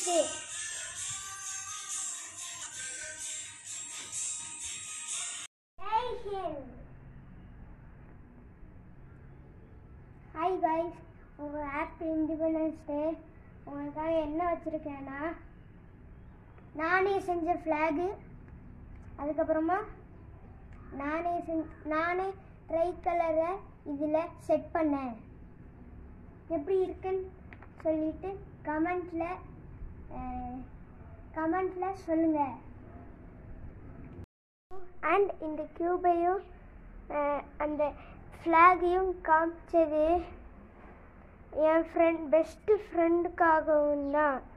first Jai Hind hi guys உங்கள் happy independence day உங்களுக்காக என்ன வச்சுருக்கேன்னா நானே செஞ்ச ஃப்ளாகு அதுக்கப்புறமா நானே செஞ் நானே ட்ரை கலரை இதில் செட் பண்ணேன் எப்படி இருக்குன்னு சொல்லிட்டு கமெண்ட்டில் கமெண்ட்டில் சொல்லுங்கள் அண்ட் இந்த க்யூபையும் அந்த ஃப்ளாகையும் காமிச்சது என் ஃப்ரெண்ட் பெஸ்ட்டு ஃப்ரெண்டுக்காகவும் தான்